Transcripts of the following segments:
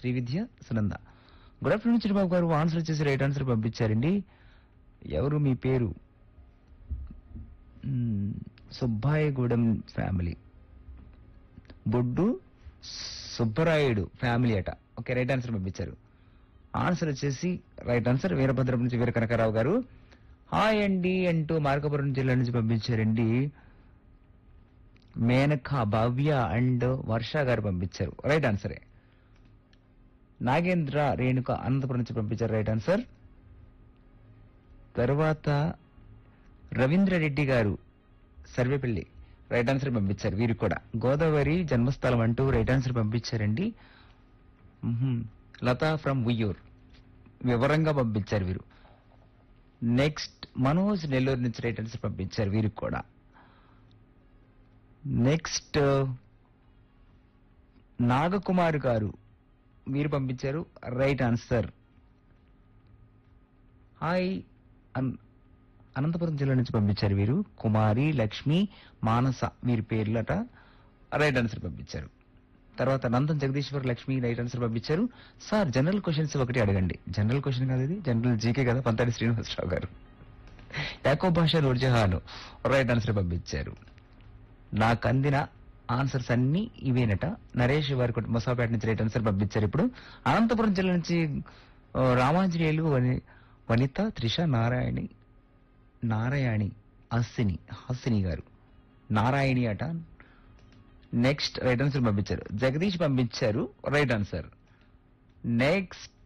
Srividya Sunanda good afternoon Chirubabu గారు answer వచ్చేసి right answer పంపించారండి ఎవరు మీ పేరు మ్మ్, సుబ్బాయగూడెం ఫ్యామిలీ బొడ్డు సుబ్బరాయుడు ఫ్యామిలీ అట ఓకే రైట్ ఆన్సర్ పంపించారు ఆన్సర్ వచ్చేసి రైట్ ఆన్సర్ వీరభద్రం నుంచి వీర కనకారావు గారు హాయ్ అండి అంటూ మార్కపురం జిల్లా నుంచి పంపించారండి మేనక భవ్య అండ్ వర్ష గారు పంపించారు రైట్ ఆన్సరే నాగేంద్ర రేణుక అనంతపురం నుంచి పంపించారు రైట్ ఆన్సర్ తర్వాత రవీంద్ర రెడ్డి గారు సర్వేపల్లి రైట్ ఆన్సర్ పంపించారు వీరికి కూడా గోదావరి జన్మస్థలం అంటూ రైట్ ఆన్సర్ పంపించారండి మ్హూ. లతా ఫ్రమ్ ఉయ్యూర్ వివరంగా పంపించారు వీరు నెక్స్ట్ మనోజ్ నెల్లూరు నుంచి రైట్ ఆన్సర్ పంపించారు వీరికి కూడా నెక్స్ట్ నాగకుమార్ గారు మీరు పంపించారు రైట్ ఆన్సర్ హాయ్ అన్- అనంతపురం జిల్లా నుంచి పంపించారు వీరు కుమారి లక్ష్మి మానస వీరి పేర్లట రైట్ ఆన్సర్ పంపించారు తర్వాత నందన్ జగదీశ్వర్ లక్ష్మి రైట్ ఆన్సర్ పంపించారు సార్ జనరల్ క్వశ్చన్స్ ఒకటి అడగండి జనరల్ క్వశ్చన్ కాదు ఇది జనరల్ జీకే కదా పంతాడి శ్రీనివాసరావు గారు యాకో భాష నూర్జహాను రైట్ ఆన్సర్ పంపించారు నాకు అందిన ఆన్సర్స్ అన్ని ఇవేనట నరేష్ వారి కుటుంబ మొసాపేట నుంచి రైట్ ఆన్సర్ పంపించారు ఇప్పుడు అనంతపురం జిల్లా నుంచి ఆ, రామాంజనేయులు వని- వనిత త్రిష నారాయణి నారాయణి హాసిని హాసిని గారు నారాయణి అట నెక్స్ట్ రైట్ ఆన్సర్ పంపించారు జగదీష్ పంపించారు రైట్ ఆన్సర్ నెక్స్ట్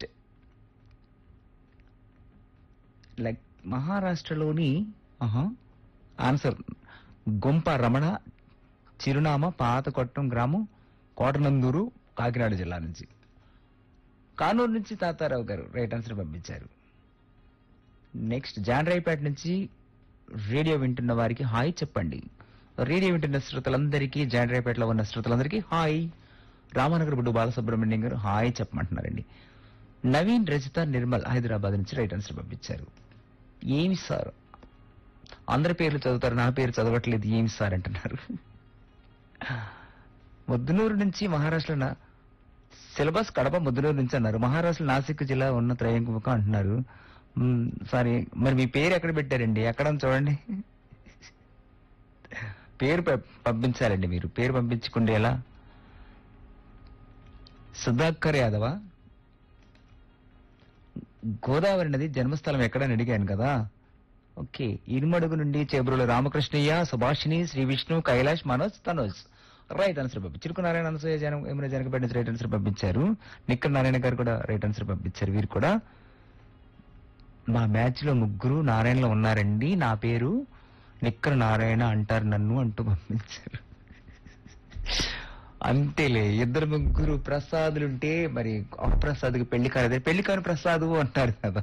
లైక్ మహారాష్ట్రలోని ఆహా, ఆన్సర్ గుంప రమణ చిరునామా పాతకొట్టం గ్రామం కోటనందూరు కాకినాడ జిల్లా నుంచి కానూరు నుంచి తాతారావు గారు రైట్ ఆన్సర్ పంపించారు నెక్స్ట్ జాండ్రాయిపేట నుంచి రేడియో వింటున్న వారికి హాయ్ చెప్పండి రేడియో వింటున్న శ్రోతలందరికీ జాండ్రాయిపేటలో ఉన్న శ్రోతలందరికీ హాయ్ రామానగర్ బుడ్డు బాలసుబ్రహ్మణ్యం గారు హాయ్ చెప్పమంటున్నారండి నవీన్ రజిత నిర్మల్ హైదరాబాద్ నుంచి రైట్ ఆన్సర్ పంపించారు ఏమి సార్ అందరి పేర్లు చదువుతారు నా పేరు చదవట్లేదు ఏమి సార్ అంటున్నారు ముద్దునూరు నుంచి మహారాష్ట్ర నా- సిలబస్ కడప ముద్దునూరు నుంచి అన్నారు మహారాష్ట్ర నాసిక్ జిల్లా ఉన్న త్రయంకుముఖం అంటున్నారు మ్మ్, సారీ మరి మీ పేరు ఎక్కడ పెట్టారండి ఎక్కడ ఉంది చూడండి పేరు ప- పంపించాలండి మీరు పేరు పంపించకుండా ఎలా సుధాకర్ యాదవా గోదావరి నది జన్మస్థలం ఎక్కడని అడిగాను కదా ఓకే ఇనుమడుగు నుండి చేబురుల రామకృష్ణయ్య సుభాషిణి శ్రీ విష్ణు కైలాష్ మనోజ్ తనోజ్ రైట్ ఆన్సర్ పంపించారు చిరుకు నారాయణ అనసూయ జనం ఏమైనా జనకపేట నుంచి రైట్ ఆన్సర్ పంపించారు నిక్కర్ నారాయణ గారు కూడా రైట్ ఆన్సర్ పంపించారు వీరు కూడా మా మ్యాచ్ లో ముగ్గురు నారాయణలో ఉన్నారండి నా పేరు నిక్కర్ నారాయణ అంటారు నన్ను అంటూ పంపించారు అంతేలే ఇద్దరు ముగ్గురు ప్రసాదులుంటే మరి ఒక ప్రసాద్కి పెళ్లి కాలేదే పెళ్లి కాని ప్రసాదు అంటారు కదా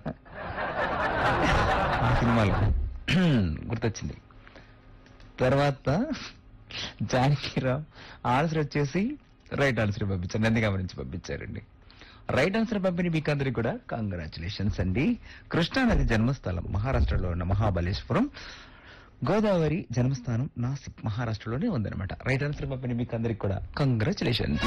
ఆ సినిమాలో గుర్తొచ్చింది తర్వాత జానకిరావు ఆన్సర్ వచ్చేసి రైట్ ఆన్సర్ పంపించారు నందిగామ నుంచి పంపించారండి రైట్ ఆన్సర్ పంపిణీ మీకు అందరికి కూడా కంగ్రాచులేషన్స్ అండి కృష్ణానది జన్మస్థలం మహారాష్ట్రలో ఉన్న మహాబలేశ్వరం గోదావరి జన్మస్థానం నాసిక్ మహారాష్ట్రలోనే ఉందన్నమాట రైట్ ఆన్సర్ పంపిణీ మీకు అందరికి కూడా కంగ్రాచులేషన్స్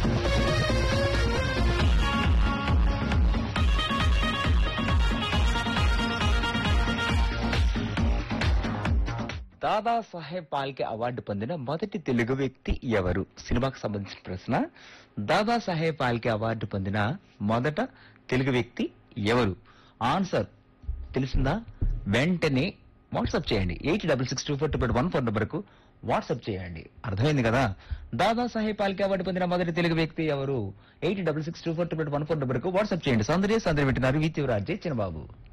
దాదాసాహెబ్ పాల్కే అవార్డు పొందిన మొదటి తెలుగు వ్యక్తి ఎవరు సినిమాకు సంబంధించిన ప్రశ్న దాదాసాహెబ్ పాల్కే అవార్డు పొందిన మొదట తెలుగు వ్యక్తి ఎవరు ఆన్సర్ తెలిసిందా వెంటనే వాట్సాప్ చేయండి eight double six two four two one four నెంబర్కు వాట్సాప్ చేయండి అర్థమైంది కదా దాదాసాహెబ్ పాల్కే అవార్డు పొందిన మొదటి తెలుగు వ్యక్తి ఎవరు eight double six two four two one four నెంబర్కు వాట్సాప్ చేయండి సౌందర్య సౌందర్య వింటున్నారు విత్యురాజే చిన్నబాబు